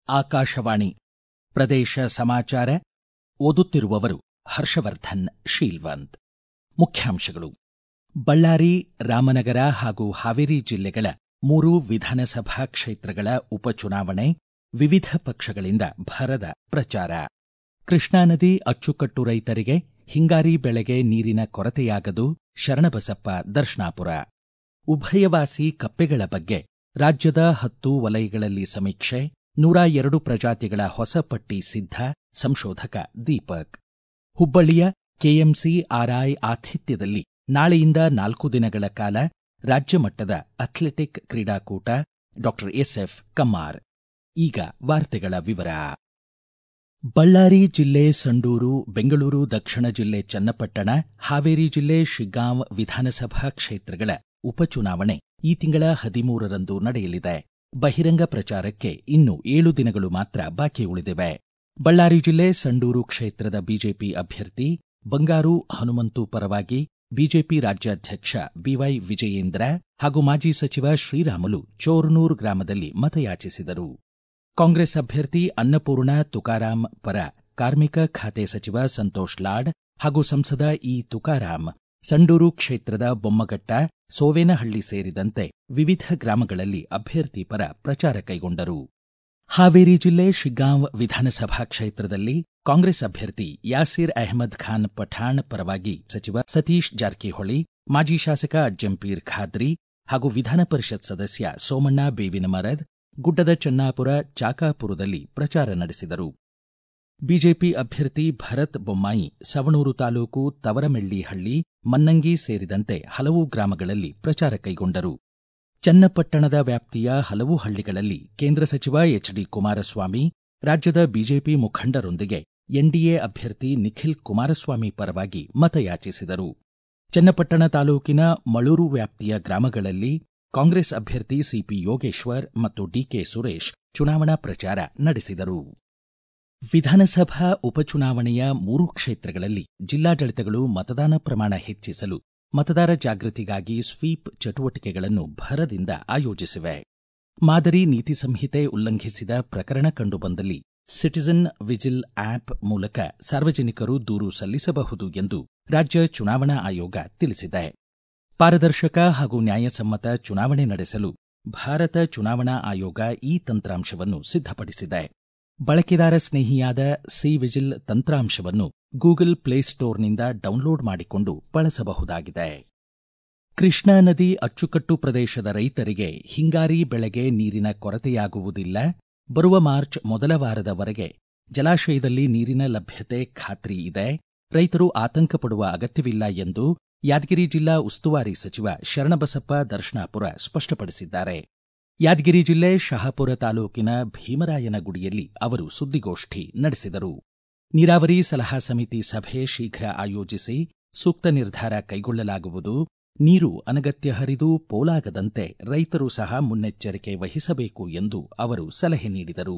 ಆಕಾಶವಾಣಿ ಪ್ರದೇಶ ಸಮಾಚಾರ ಓದುತ್ತಿರುವವರು ಹರ್ಷವರ್ಧನ್ ಶೀಲ್ವಂತ್ ಮುಖ್ಯಾಂಶಗಳು ಬಳ್ಳಾರಿ ರಾಮನಗರ ಹಾಗೂ ಹಾವೇರಿ ಜಿಲ್ಲೆಗಳ ಮೂರು ವಿಧಾನಸಭಾ ಕ್ಷೇತ್ರಗಳ ಉಪಚುನಾವಣೆ ವಿವಿಧ ಪಕ್ಷಗಳಿಂದ ಭರದ ಪ್ರಚಾರ ಕೃಷ್ಣಾ ನದಿ ಅಚ್ಚುಕಟ್ಟು ರೈತರಿಗೆ ಹಿಂಗಾರಿ ಬೆಳೆಗೆ ನೀರಿನ ಕೊರತೆಯಾಗದು ಶರಣಬಸಪ್ಪ ದರ್ಶನಾಪುರ ಉಭಯವಾಸಿ ಕಪ್ಪೆಗಳ ಬಗ್ಗೆ ರಾಜ್ಯದ ಹತ್ತು ವಲಯಗಳಲ್ಲಿ ಸಮೀಕ್ಷೆ ನೂರ ಎರಡು ಪ್ರಜಾತಿಗಳ ಹೊಸ ಪಟ್ಟಿ ಸಿದ್ಧ ಸಂಶೋಧಕ ದೀಪಕ್ ಹುಬ್ಬಳ್ಳಿಯ ಕೆಎಂಸಿ ಆರ್ಐ ಆತಿಥ್ಯದಲ್ಲಿ ನಾಳೆಯಿಂದ ನಾಲ್ಕು ದಿನಗಳ ಕಾಲ ರಾಜ್ಯ ಮಟ್ಟದ ಅಥ್ಲೆಟಿಕ್ ಕ್ರೀಡಾಕೂಟ ಡಾಕ್ಟರ್ ಎಸ್ಎಫ್ ಕಮ್ಮಾರ್ ಈಗ ವಾರ್ತೆಗಳ ವಿವರ ಬಳ್ಳಾರಿ ಜಿಲ್ಲೆ ಸಂಡೂರು ಬೆಂಗಳೂರು ದಕ್ಷಿಣ ಜಿಲ್ಲೆ ಚನ್ನಪಟ್ಟಣ ಹಾವೇರಿ ಜಿಲ್ಲೆ ಶಿಗ್ಗಾಂವ್ ವಿಧಾನಸಭಾ ಕ್ಷೇತ್ರಗಳ ಉಪಚುನಾವಣೆ ಈ ತಿಂಗಳ ಹದಿಮೂರರಂದು ನಡೆಯಲಿದೆ ಬಹಿರಂಗ ಪ್ರಚಾರಕ್ಕೆ ಇನ್ನು ಏಳು ದಿನಗಳು ಮಾತ್ರ ಬಾಕಿ ಉಳಿದಿವೆ ಬಳ್ಳಾರಿ ಜಿಲ್ಲೆ ಸಂಡೂರು ಕ್ಷೇತ್ರದ ಬಿಜೆಪಿ ಅಭ್ಯರ್ಥಿ ಬಂಗಾರು ಹನುಮಂತು ಪರವಾಗಿ ಬಿಜೆಪಿ ರಾಜ್ಯಾಧ್ಯಕ್ಷ ಬಿವೈ ವಿಜಯೇಂದ್ರ ಹಾಗೂ ಮಾಜಿ ಸಚಿವ ಶ್ರೀರಾಮುಲು ಚೋರ್ನೂರ್ ಗ್ರಾಮದಲ್ಲಿ ಮತಯಾಚಿಸಿದರು ಕಾಂಗ್ರೆಸ್ ಅಭ್ಯರ್ಥಿ ಅನ್ನಪೂರ್ಣ ತುಕಾರಾಂ ಪರ ಕಾರ್ಮಿಕ ಖಾತೆ ಸಚಿವ ಸಂತೋಷ್ ಲಾಡ್ ಹಾಗೂ ಸಂಸದ ಇ ತುಕಾರಾಂ ಸಂಡೂರು ಕ್ಷೇತ್ರದ ಬೊಮ್ಮಘಟ್ಟ ಸೋವೇನಹಳ್ಳಿ ಸೇರಿದಂತೆ ವಿವಿಧ ಗ್ರಾಮಗಳಲ್ಲಿ ಅಭ್ಯರ್ಥಿ ಪರ ಪ್ರಚಾರ ಕೈಗೊಂಡರು ಹಾವೇರಿ ಜಿಲ್ಲೆ ಶಿಗ್ಗಾಂವ್ ವಿಧಾನಸಭಾ ಕ್ಷೇತ್ರದಲ್ಲಿ ಕಾಂಗ್ರೆಸ್ ಅಭ್ಯರ್ಥಿ ಯಾಸೀರ್ ಅಹಮದ್ ಖಾನ್ ಪಠಾಣ್ ಪರವಾಗಿ ಸಚಿವ ಸತೀಶ್ ಜಾರಕಿಹೊಳಿ ಮಾಜಿ ಶಾಸಕ ಅಜ್ಜಂಪೀರ್ ಖಾದ್ರಿ ಹಾಗೂ ವಿಧಾನ ಪರಿಷತ್ ಸದಸ್ಯ ಸೋಮಣ್ಣ ಬೇವಿನ ಮರದ್ ಗುಡ್ಡದ ಚನ್ನಾಪುರ ಚಾಕಾಪುರದಲ್ಲಿ ಪ್ರಚಾರ ನಡೆಸಿದರು ಬಿಜೆಪಿ ಅಭ್ಯರ್ಥಿ ಭರತ್ ಬೊಮ್ಮಾಯಿ ಸವಣೂರು ತಾಲೂಕು ತವರಮೆಳ್ಳಿಹಳ್ಳಿ ಮನ್ನಂಗಿ ಸೇರಿದಂತೆ ಹಲವು ಗ್ರಾಮಗಳಲ್ಲಿ ಪ್ರಚಾರ ಕೈಗೊಂಡರು ಚನ್ನಪಟ್ಟಣದ ವ್ಯಾಪ್ತಿಯ ಹಲವು ಹಳ್ಳಿಗಳಲ್ಲಿ ಕೇಂದ್ರ ಸಚಿವ ಎಚ್ ಡಿ ಕುಮಾರಸ್ವಾಮಿ ರಾಜ್ಯದ ಬಿಜೆಪಿ ಮುಖಂಡರೊಂದಿಗೆ ಎನ್ಡಿಎ ಅಭ್ಯರ್ಥಿ ನಿಖಿಲ್ ಕುಮಾರಸ್ವಾಮಿ ಪರವಾಗಿ ಮತಯಾಚಿಸಿದರು ಚನ್ನಪಟ್ಟಣ ತಾಲೂಕಿನ ಮಳೂರು ವ್ಯಾಪ್ತಿಯ ಗ್ರಾಮಗಳಲ್ಲಿ ಕಾಂಗ್ರೆಸ್ ಅಭ್ಯರ್ಥಿ ಸಿಪಿ ಯೋಗೇಶ್ವರ್ ಮತ್ತು ಡಿಕೆ ಸುರೇಶ್ ಚುನಾವಣಾ ಪ್ರಚಾರ ನಡೆಸಿದರು ವಿಧಾನಸಭಾ ಉಪಚುನಾವಣೆಯ ಮೂರು ಕ್ಷೇತ್ರಗಳಲ್ಲಿ ಜಿಲ್ಲಾಡಳಿತಗಳು ಮತದಾನ ಪ್ರಮಾಣ ಹೆಚ್ಚಿಸಲು ಮತದಾರ ಜಾಗೃತಿಗಾಗಿ ಸ್ವೀಪ್ ಚಟುವಟಿಕೆಗಳನ್ನು ಭರದಿಂದ ಆಯೋಜಿಸಿವೆ ಮಾದರಿ ನೀತಿ ಸಂಹಿತೆ ಉಲ್ಲಂಘಿಸಿದ ಪ್ರಕರಣ ಕಂಡುಬಂದಲ್ಲಿ ಸಿಟಿಜನ್ ವಿಜಿಲ್ ಆಪ್ ಮೂಲಕ ಸಾರ್ವಜನಿಕರು ದೂರು ಸಲ್ಲಿಸಬಹುದು ಎಂದು ರಾಜ್ಯ ಚುನಾವಣಾ ಆಯೋಗ ತಿಳಿಸಿದೆ ಪಾರದರ್ಶಕ ಹಾಗೂ ನ್ಯಾಯಸಮ್ಮತ ಚುನಾವಣೆ ನಡೆಸಲು ಭಾರತ ಚುನಾವಣಾ ಆಯೋಗ ಈ ತಂತ್ರಾಂಶವನ್ನು ಸಿದ್ಧಪಡಿಸಿದೆ ಬಳಕೆದಾರ ಸ್ನೇಹಿಯಾದ ಸಿ ವಿಜಿಲ್ ತಂತ್ರಾಂಶವನ್ನು ಗೂಗಲ್ ಪ್ಲೇಸ್ಟೋರ್ನಿಂದ ಡೌನ್ಲೋಡ್ ಮಾಡಿಕೊಂಡು ಬಳಸಬಹುದಾಗಿದೆ ಕೃಷ್ಣಾ ನದಿ ಅಚ್ಚುಕಟ್ಟು ಪ್ರದೇಶದ ರೈತರಿಗೆ ಹಿಂಗಾರಿ ಬೆಳೆಗೆ ನೀರಿನ ಕೊರತೆಯಾಗುವುದಿಲ್ಲ ಬರುವ ಮಾರ್ಚ್ ಮೊದಲ ವಾರದವರೆಗೆ ಜಲಾಶಯದಲ್ಲಿ ನೀರಿನ ಲಭ್ಯತೆ ಖಾತ್ರಿ ಇದೆ ರೈತರು ಆತಂಕ ಪಡುವ ಅಗತ್ಯವಿಲ್ಲ ಎಂದು ಯಾದಗಿರಿ ಜಿಲ್ಲಾ ಉಸ್ತುವಾರಿ ಸಚಿವ ಶರಣಬಸಪ್ಪ ದರ್ಶನಾಪುರ ಸ್ಪಷ್ಟಪಡಿಸಿದ್ದಾರೆ ಯಾದಗಿರಿ ಜಿಲ್ಲೆ ಶಹಾಪುರ ತಾಲೂಕಿನ ಭೀಮರಾಯನಗುಡಿಯಲ್ಲಿ ಅವರು ಸುದ್ದಿಗೋಷ್ಠಿ ನಡೆಸಿದರು ನೀರಾವರಿ ಸಲಹಾ ಸಮಿತಿ ಸಭೆ ಶೀಘ್ರ ಆಯೋಜಿಸಿ ಸೂಕ್ತ ನಿರ್ಧಾರ ಕೈಗೊಳ್ಳಲಾಗುವುದು ನೀರು ಅನಗತ್ಯ ಹರಿದು ಪೋಲಾಗದಂತೆ ರೈತರು ಸಹ ಮುನ್ನೆಚ್ಚರಿಕೆ ವಹಿಸಬೇಕು ಎಂದು ಅವರು ಸಲಹೆ ನೀಡಿದರು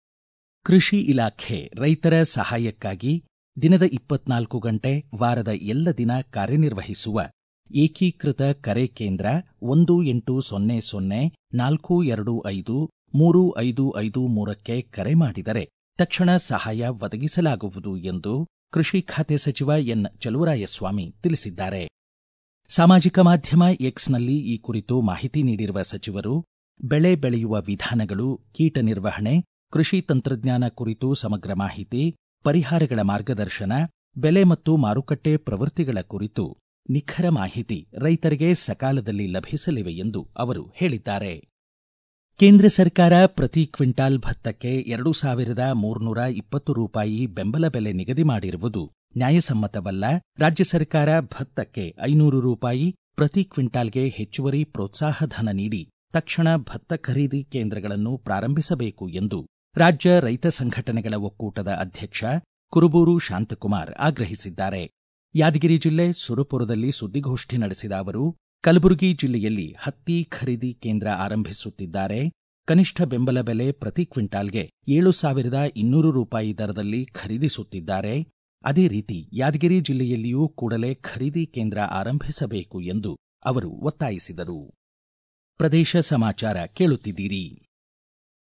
ಕೃಷಿ ಇಲಾಖೆ ರೈತರ ಸಹಾಯಕ್ಕಾಗಿ ದಿನದ ಇಪ್ಪತ್ನಾಲ್ಕು ಗಂಟೆ ವಾರದ ಎಲ್ಲ ದಿನ ಕಾರ್ಯನಿರ್ವಹಿಸುವ ಏಕೀಕೃತ ಕರೆ ಕೇಂದ್ರ ಒಂದು ಎಂಟು ಸೊನ್ನೆ ಸೊನ್ನೆ ನಾಲ್ಕು ಎರಡು ಐದು ಮೂರು ಐದು ಐದು ಮೂರಕ್ಕೆ ಕರೆ ಮಾಡಿದರೆ ತಕ್ಷಣ ಸಹಾಯ ಒದಗಿಸಲಾಗುವುದು ಎಂದು ಕೃಷಿ ಖಾತೆ ಸಚಿವ ಎನ್ ಚಲುವರಾಯಸ್ವಾಮಿ ತಿಳಿಸಿದ್ದಾರೆ ಸಾಮಾಜಿಕ ಮಾಧ್ಯಮ ಎಕ್ಸ್ನಲ್ಲಿ ಈ ಕುರಿತು ಮಾಹಿತಿ ನೀಡಿರುವ ಸಚಿವರು ಬೆಳೆ ಬೆಳೆಯುವ ವಿಧಾನಗಳು ಕೀಟ ನಿರ್ವಹಣೆ ಕೃಷಿ ತಂತ್ರಜ್ಞಾನ ಕುರಿತು ಸಮಗ್ರ ಮಾಹಿತಿ ಪರಿಹಾರಗಳ ಮಾರ್ಗದರ್ಶನ ಬೆಲೆ ಮತ್ತು ಮಾರುಕಟ್ಟೆ ಪ್ರವೃತ್ತಿಗಳ ಕುರಿತು ನಿಖರ ಮಾಹಿತಿ ರೈತರಿಗೆ ಸಕಾಲದಲ್ಲಿ ಲಭಿಸಲಿವೆ ಎಂದು ಅವರು ಹೇಳಿದ್ದಾರೆ ಕೇಂದ್ರ ಸರ್ಕಾರ ಪ್ರತಿ ಕ್ವಿಂಟಾಲ್ ಭತ್ತಕ್ಕೆ ಎರಡು ಸಾವಿರದ ಮೂರ್ನೂರ ಇಪ್ಪತ್ತು ರೂಪಾಯಿ ಬೆಂಬಲ ಬೆಲೆ ನಿಗದಿ ಮಾಡಿರುವುದು ನ್ಯಾಯಸಮ್ಮತವಲ್ಲ ರಾಜ್ಯ ಸರ್ಕಾರ ಭತ್ತಕ್ಕೆ ಐನೂರು ರೂಪಾಯಿ ಪ್ರತಿ ಕ್ವಿಂಟಾಲ್ಗೆ ಹೆಚ್ಚುವರಿ ಪ್ರೋತ್ಸಾಹಧನ ನೀಡಿ ತಕ್ಷಣ ಭತ್ತ ಖರೀದಿ ಕೇಂದ್ರಗಳನ್ನು ಪ್ರಾರಂಭಿಸಬೇಕು ಎಂದು ರಾಜ್ಯ ರೈತ ಸಂಘಟನೆಗಳ ಒಕ್ಕೂಟದ ಅಧ್ಯಕ್ಷ ಕುರುಬೂರು ಶಾಂತಕುಮಾರ್ ಆಗ್ರಹಿಸಿದ್ದಾರೆ ಯಾದಗಿರಿ ಜಿಲ್ಲೆ ಸುರಪುರದಲ್ಲಿ ಸುದ್ದಿಗೋಷ್ಠಿ ನಡೆಸಿದ ಅವರು ಕಲಬುರಗಿ ಜಿಲ್ಲೆಯಲ್ಲಿ ಹತ್ತಿ ಖರೀದಿ ಕೇಂದ್ರ ಆರಂಭಿಸುತ್ತಿದ್ದಾರೆ ಕನಿಷ್ಠ ಬೆಂಬಲ ಬೆಲೆ ಪ್ರತಿ ಕ್ವಿಂಟಾಲ್ಗೆ ಏಳು ಸಾವಿರದ ಇನ್ನೂರು ರೂಪಾಯಿ ದರದಲ್ಲಿ ಖರೀದಿಸುತ್ತಿದ್ದಾರೆ ಅದೇ ರೀತಿ ಯಾದಗಿರಿ ಜಿಲ್ಲೆಯಲ್ಲಿಯೂ ಕೂಡಲೇ ಖರೀದಿ ಕೇಂದ್ರ ಆರಂಭಿಸಬೇಕು ಎಂದು ಅವರು ಒತ್ತಾಯಿಸಿದರು ಪ್ರದೇಶ ಸಮಾಚಾರ ಕೇಳುತ್ತಿದ್ದೀರಿ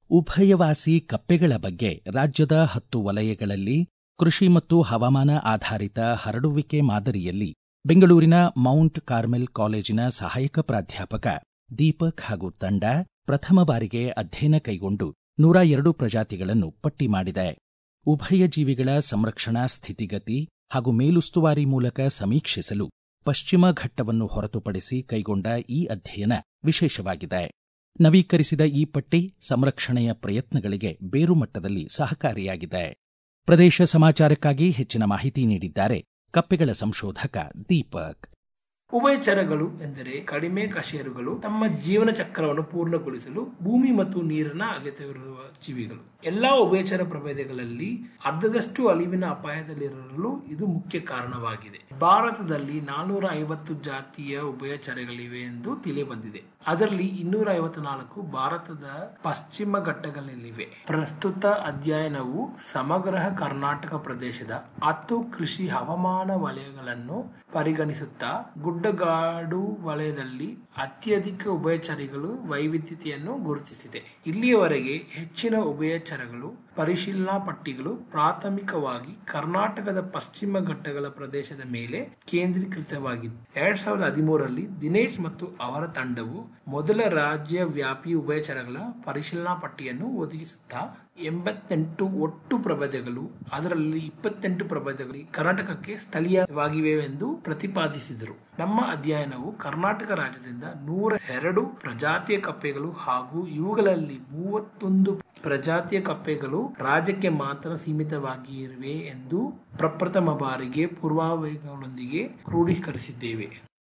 ಉಭಯವಾಸಿ ಕಪ್ಪೆಗಳ ಬಗ್ಗೆ ರಾಜ್ಯದ ಹತ್ತು ವಲಯಗಳಲ್ಲಿ ಕೃಷಿ ಮತ್ತು ಹವಾಮಾನ ಆಧಾರಿತ ಹರಡುವಿಕೆ ಮಾದರಿಯಲ್ಲಿ ಬೆಂಗಳೂರಿನ ಮೌಂಟ್ ಕಾರ್ಮೆಲ್ ಕಾಲೇಜಿನ ಸಹಾಯಕ ಪ್ರಾಧ್ಯಾಪಕ ದೀಪಕ್ ಹಾಗೂ ತಂಡ ಪ್ರಥಮ ಬಾರಿಗೆ ಅಧ್ಯಯನ ಕೈಗೊಂಡು ನೂರ ಎರಡು ಪ್ರಜಾತಿಗಳನ್ನು ಪಟ್ಟಿ ಮಾಡಿದೆ ಉಭಯ ಜೀವಿಗಳ ಸಂರಕ್ಷಣಾ ಸ್ಥಿತಿಗತಿ ಹಾಗೂ ಮೇಲುಸ್ತುವಾರಿ ಮೂಲಕ ಸಮೀಕ್ಷಿಸಲು ಪಶ್ಚಿಮ ಘಟ್ಟವನ್ನು ಹೊರತುಪಡಿಸಿ ಕೈಗೊಂಡ ಈ ಅಧ್ಯಯನ ವಿಶೇಷವಾಗಿದೆ ನವೀಕರಿಸಿದ ಈ ಪಟ್ಟಿ ಸಂರಕ್ಷಣೆಯ ಪ್ರಯತ್ನಗಳಿಗೆ ಬೇರು ಮಟ್ಟದಲ್ಲಿ ಸಹಕಾರಿಯಾಗಿದೆ ಪ್ರದೇಶ ಸಮಾಚಾರಕ್ಕಾಗಿ ಹೆಚ್ಚಿನ ಮಾಹಿತಿ ನೀಡಿದ್ದಾರೆ ಕಪ್ಪೆಗಳ ಸಂಶೋಧಕ ದೀಪಕ್ ಉಭಯಚರಗಳು ಎಂದರೆ ಕಡಿಮೆ ಕಶೇರುಗಳು ತಮ್ಮ ಜೀವನ ಚಕ್ರವನ್ನು ಪೂರ್ಣಗೊಳಿಸಲು ಭೂಮಿ ಮತ್ತು ನೀರನ್ನ ಅಗತ್ಯವಿರುವ ಜೀವಿಗಳು ಎಲ್ಲಾ ಉಭಯಚರ ಪ್ರಭೇದಗಳಲ್ಲಿ ಅರ್ಧದಷ್ಟು ಅಳಿವಿನ ಅಪಾಯದಲ್ಲಿರಲು ಇದು ಮುಖ್ಯ ಕಾರಣವಾಗಿದೆ ಭಾರತದಲ್ಲಿ ನಾನೂರ ಐವತ್ತು ಜಾತಿಯ ಉಭಯಚರಗಳಿವೆ ಎಂದು ತಿಳಿ ಬಂದಿದೆ ಅದರಲ್ಲಿ ಇನ್ನೂರ ಐವತ್ನಾಲ್ಕು ಭಾರತದ ಪಶ್ಚಿಮ ಘಟ್ಟಗಳಲ್ಲಿವೆ ಪ್ರಸ್ತುತ ಅಧ್ಯಯನವು ಸಮಗ್ರ ಕರ್ನಾಟಕ ಪ್ರದೇಶದ ಹತ್ತು ಕೃಷಿ ಹವಾಮಾನ ವಲಯಗಳನ್ನು ಪರಿಗಣಿಸುತ್ತಾ ಗುಡ್ಡಗಾಡು ವಲಯದಲ್ಲಿ ಅತ್ಯಧಿಕ ಉಭಯಚರಿಗಳು ವೈವಿಧ್ಯತೆಯನ್ನು ಗುರುತಿಸಿದೆ ಇಲ್ಲಿಯವರೆಗೆ ಹೆಚ್ಚಿನ ಉಭಯಚರಗಳು ಪರಿಶೀಲನಾ ಪಟ್ಟಿಗಳು ಪ್ರಾಥಮಿಕವಾಗಿ ಕರ್ನಾಟಕದ ಪಶ್ಚಿಮ ಘಟ್ಟಗಳ ಪ್ರದೇಶದ ಮೇಲೆ ಕೇಂದ್ರೀಕೃತವಾಗಿದ್ದು ಎರಡ್ ಸಾವಿರದ ಹದಿಮೂರರಲ್ಲಿ ದಿನೇಶ್ ಮತ್ತು ಅವರ ತಂಡವು ಮೊದಲ ರಾಜ್ಯ ವ್ಯಾಪಿ ಉಭಯಚರಗಳ ಪರಿಶೀಲನಾ ಪಟ್ಟಿಯನ್ನು ಒದಗಿಸುತ್ತಾ ಎಂಬತ್ತೆಂಟು ಒಟ್ಟು ಪ್ರಭೇದಗಳು ಅದರಲ್ಲಿ ಇಪ್ಪತ್ತೆಂಟು ಪ್ರಭೇದಗಳು ಕರ್ನಾಟಕಕ್ಕೆ ಸ್ಥಳೀಯವಾಗಿವೆ ಎಂದು ಪ್ರತಿಪಾದಿಸಿದರು ನಮ್ಮ ಅಧ್ಯಯನವು ಕರ್ನಾಟಕ ರಾಜ್ಯದಿಂದ ನೂರ ಎರಡು ಪ್ರಜಾತಿಯ ಕಪ್ಪೆಗಳು ಹಾಗೂ ಇವುಗಳಲ್ಲಿ ಮೂವತ್ತೊಂದು ಪ್ರಜಾತಿಯ ಕಪ್ಪೆಗಳು ರಾಜ್ಯಕ್ಕೆ ಮಾತ್ರ ಸೀಮಿತವಾಗಿರುವೆ ಎಂದು ಪ್ರಪ್ರಥಮ ಬಾರಿಗೆ ಪೂರ್ವಾವಲೊಂದಿಗೆ ಕ್ರೋಢೀಕರಿಸಿದ್ದೇವೆ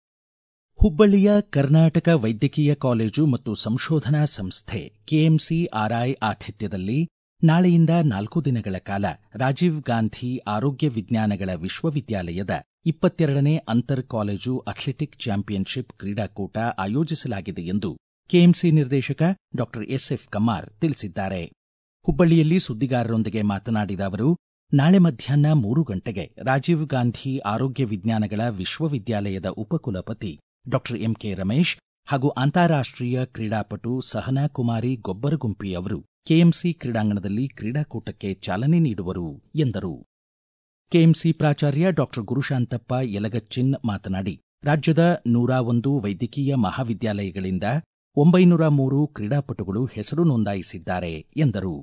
ಹುಬ್ಬಳ್ಳಿಯ ಕರ್ನಾಟಕ ವೈದ್ಯಕೀಯ ಕಾಲೇಜು ಮತ್ತು ಸಂಶೋಧನಾ ಸಂಸ್ಥೆ ಕೆಎಂಸಿ ಆರ್ಐ ಆತಿಥ್ಯದಲ್ಲಿ ನಾಳೆಯಿಂದ ನಾಲ್ಕು ದಿನಗಳ ಕಾಲ ರಾಜೀವ್ ಗಾಂಧಿ ಆರೋಗ್ಯ ವಿಜ್ಞಾನಗಳ ವಿಶ್ವವಿದ್ಯಾಲಯದ ಇಪ್ಪತ್ತೆರಡನೇ ಅಂತರ್ ಕಾಲೇಜು ಅಥ್ಲೆಟಿಕ್ ಚಾಂಪಿಯನ್ಶಿಪ್ ಕ್ರೀಡಾಕೂಟ ಆಯೋಜಿಸಲಾಗಿದೆ ಎಂದು ಕೆಎಂಸಿ ನಿರ್ದೇಶಕ ಡಾ ಎಸ್ಎಫ್ ಕಮಾರ್ ತಿಳಿಸಿದ್ದಾರೆ ಹುಬ್ಬಳ್ಳಿಯಲ್ಲಿ ಸುದ್ದಿಗಾರರೊಂದಿಗೆ ಮಾತನಾಡಿದ ಅವರು ನಾಳೆ ಮಧ್ಯಾಹ್ನ ಮೂರು ಗಂಟೆಗೆ ರಾಜೀವ್ ಗಾಂಧಿ ಆರೋಗ್ಯ ವಿಜ್ಞಾನಗಳ ವಿಶ್ವವಿದ್ಯಾಲಯದ ಉಪಕುಲಪತಿ ಡಾ ಎಂಕೆ ರಮೇಶ್ ಹಾಗೂ ಅಂತಾರಾಷ್ಟೀಯ ಕ್ರೀಡಾಪಟು ಸಹನಾ ಕುಮಾರಿ ಗೊಬ್ಬರಗುಂಪಿ ಅವರು ಕೆಎಂಸಿ ಕ್ರೀಡಾಂಗಣದಲ್ಲಿ ಕ್ರೀಡಾಕೂಟಕ್ಕೆ ಚಾಲನೆ ನೀಡುವರು ಎಂದರು ಕೆಎಂಸಿ ಪ್ರಾಚಾರ್ಯ ಡಾ ಗುರುಶಾಂತಪ್ಪ ಯಲಗಚ್ಚಿನ್ ಮಾತನಾಡಿ ರಾಜ್ಯದ ನೂರ ಒಂದು ವೈದ್ಯಕೀಯ ಮಹಾವಿದ್ಯಾಲಯಗಳಿಂದ ಒಂಬೈನೂರ ಮೂರು ಕ್ರೀಡಾಪಟುಗಳು ಹೆಸರು ನೋಂದಾಯಿಸಿದ್ದಾರೆ ಎಂದರು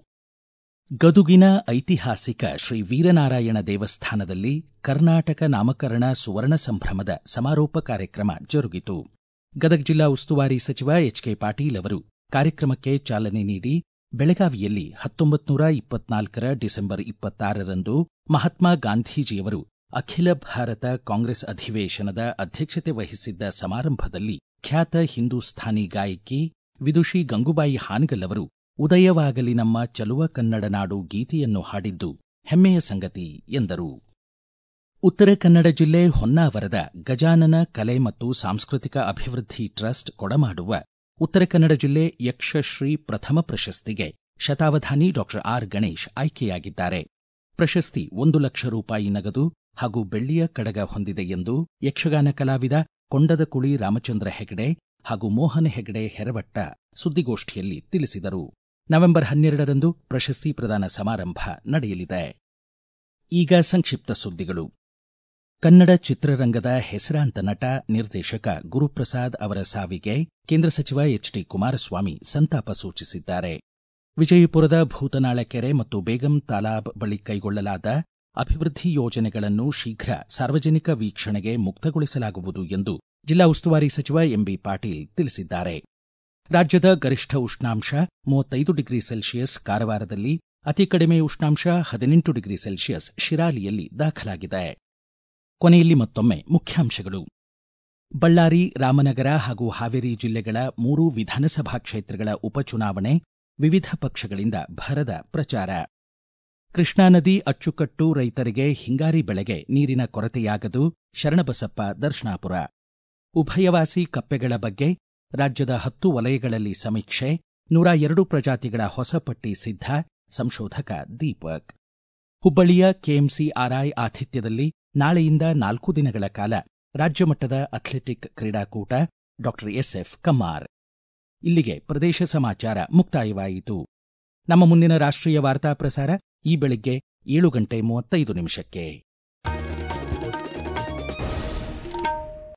ಗದುಗಿನ ಐತಿಹಾಸಿಕ ಶ್ರೀ ವೀರನಾರಾಯಣ ದೇವಸ್ಥಾನದಲ್ಲಿ ಕರ್ನಾಟಕ ನಾಮಕರಣ ಸುವರ್ಣ ಸಂಭ್ರಮದ ಸಮಾರೋಪ ಕಾರ್ಯಕ್ರಮ ಜರುಗಿತು ಗದಗ ಜಿಲ್ಲಾ ಉಸ್ತುವಾರಿ ಸಚಿವ ಎಚ್ಕೆ ಪಾಟೀಲ್ ಅವರು ಕಾರ್ಯಕ್ರಮಕ್ಕೆ ಚಾಲನೆ ನೀಡಿ ಬೆಳಗಾವಿಯಲ್ಲಿ ಹತ್ತೊಂಬತ್ತು ನೂರ ಇಪ್ಪತ್ನಾಲ್ಕರ ಡಿಸೆಂಬರ್ ಇಪ್ಪತ್ತಾರರಂದು ಮಹಾತ್ಮ ಗಾಂಧೀಜಿಯವರು ಅಖಿಲ ಭಾರತ ಕಾಂಗ್ರೆಸ್ ಅಧಿವೇಶನದ ಅಧ್ಯಕ್ಷತೆ ವಹಿಸಿದ್ದ ಸಮಾರಂಭದಲ್ಲಿ ಖ್ಯಾತ ಹಿಂದೂಸ್ಥಾನಿ ಗಾಯಕಿ ವಿದುಷಿ ಗಂಗುಬಾಯಿ ಹಾನಗಲ್ ಅವರು ಉದಯವಾಗಲಿ ನಮ್ಮ ಚಲುವ ಕನ್ನಡ ನಾಡು ಗೀತೆಯನ್ನು ಹಾಡಿದ್ದು ಹೆಮ್ಮೆಯ ಸಂಗತಿ ಎಂದರು ಉತ್ತರ ಕನ್ನಡ ಜಿಲ್ಲೆ ಹೊನ್ನಾವರದ ಗಜಾನನ ಕಲೆ ಮತ್ತು ಸಾಂಸ್ಕೃತಿಕ ಅಭಿವೃದ್ಧಿ ಟ್ರಸ್ಟ್ ಕೊಡಮಾಡುವ ಉತ್ತರ ಕನ್ನಡ ಜಿಲ್ಲೆ ಯಕ್ಷಶ್ರೀ ಪ್ರಥಮ ಪ್ರಶಸ್ತಿಗೆ ಶತಾವಧಾನಿ ಡಾಕ್ಟರ್ ಆರ್ ಗಣೇಶ್ ಆಯ್ಕೆಯಾಗಿದ್ದಾರೆ ಪ್ರಶಸ್ತಿ ಒಂದು ಲಕ್ಷ ರೂಪಾಯಿ ನಗದು ಹಾಗೂ ಬೆಳ್ಳಿಯ ಕಡಗ ಹೊಂದಿದೆ ಎಂದು ಯಕ್ಷಗಾನ ಕಲಾವಿದ ಕೊಂಡದ ಕುಳಿ ರಾಮಚಂದ್ರ ಹೆಗಡೆ ಹಾಗೂ ಮೋಹನ್ ಹೆಗಡೆ ಹೆರವಟ್ಟ ಸುದ್ದಿಗೋಷ್ಠಿಯಲ್ಲಿ ತಿಳಿಸಿದರು ನವೆಂಬರ್ ಹನ್ನೆರಡರಂದು ಪ್ರಶಸ್ತಿ ಪ್ರದಾನ ಸಮಾರಂಭ ನಡೆಯಲಿದೆ ಈಗ ಸಂಕ್ಷಿಪ್ತ ಸುದ್ದಿಗಳು ಕನ್ನಡ ಚಿತ್ರರಂಗದ ಹೆಸರಾಂತ ನಟ ನಿರ್ದೇಶಕ ಗುರುಪ್ರಸಾದ್ ಅವರ ಸಾವಿಗೆ ಕೇಂದ್ರ ಸಚಿವ ಎಚ್ ಡಿ ಕುಮಾರಸ್ವಾಮಿ ಸಂತಾಪ ಸೂಚಿಸಿದ್ದಾರೆ ವಿಜಯಪುರದ ಭೂತನಾಳ ಕೆರೆ ಮತ್ತು ಬೇಗಂ ತಾಲಾಬ್ ಬಳಿ ಕೈಗೊಳ್ಳಲಾದ ಅಭಿವೃದ್ಧಿ ಯೋಜನೆಗಳನ್ನು ಶೀಘ್ರ ಸಾರ್ವಜನಿಕ ವೀಕ್ಷಣೆಗೆ ಮುಕ್ತಗೊಳಿಸಲಾಗುವುದು ಎಂದು ಜಿಲ್ಲಾ ಉಸ್ತುವಾರಿ ಸಚಿವ ಎಂಬಿ ಪಾಟೀಲ್ ತಿಳಿಸಿದ್ದಾರೆ ರಾಜ್ಯದ ಗರಿಷ್ಠ ಉಷ್ಣಾಂಶ ಮೂವತ್ತೈದು ಡಿಗ್ರಿ ಸೆಲ್ಸಿಯಸ್ ಕಾರವಾರದಲ್ಲಿ ಅತಿ ಕಡಿಮೆ ಉಷ್ಣಾಂಶ ಹದಿನೆಂಟು ಡಿಗ್ರಿ ಸೆಲ್ಸಿಯಸ್ ಶಿರಾಲಿಯಲ್ಲಿ ದಾಖಲಾಗಿದೆ ಕೊನೆಯಲ್ಲಿ ಮತ್ತೊಮ್ಮೆ ಮುಖ್ಯಾಂಶಗಳು ಬಳ್ಳಾರಿ ರಾಮನಗರ ಹಾಗೂ ಹಾವೇರಿ ಜಿಲ್ಲೆಗಳ ಮೂರು ವಿಧಾನಸಭಾ ಕ್ಷೇತ್ರಗಳ ಉಪಚುನಾವಣೆ ವಿವಿಧ ಪಕ್ಷಗಳಿಂದ ಭರದ ಪ್ರಚಾರ ಕೃಷ್ಣಾ ನದಿ ಅಚ್ಚುಕಟ್ಟು ರೈತರಿಗೆ ಹಿಂಗಾರಿ ಬೆಳೆಗೆ ನೀರಿನ ಕೊರತೆಯಾಗದು ಶರಣಬಸಪ್ಪ ದರ್ಶನಾಪುರ ಉಭಯವಾಸಿ ಕಪ್ಪೆಗಳ ಬಗ್ಗೆ ರಾಜ್ಯದ ಹತ್ತು ವಲಯಗಳಲ್ಲಿ ಸಮೀಕ್ಷೆ ನೂರ ಎರಡು ಪ್ರಜಾತಿಗಳ ಹೊಸ ಪಟ್ಟಿ ಸಿದ್ಧ ಸಂಶೋಧಕ ದೀಪಕ್ ಹುಬ್ಬಳ್ಳಿಯ ಕೆಎಂಸಿ ಆರ್ಐ ಆತಿಥ್ಯದಲ್ಲಿ ನಾಳೆಯಿಂದ ನಾಲ್ಕು ದಿನಗಳ ಕಾಲ ರಾಜ್ಯ ಮಟ್ಟದ ಅಥ್ಲೆಟಿಕ್ ಕ್ರೀಡಾಕೂಟ ಡಾಕ್ಟರ್ ಎಸ್ಎಫ್ ಕಮ್ಮಾರ್ ಇಲ್ಲಿಗೆ ಪ್ರದೇಶ ಸಮಾಚಾರ ಮುಕ್ತಾಯವಾಯಿತು ನಮ್ಮ ಮುಂದಿನ ರಾಷ್ಟ್ರೀಯ ವಾರ್ತಾ ಪ್ರಸಾರ ಈ ಬೆಳಿಗ್ಗೆ ಏಳು ಗಂಟೆ ಮೂವತ್ತೈದು ನಿಮಿಷಕ್ಕೆ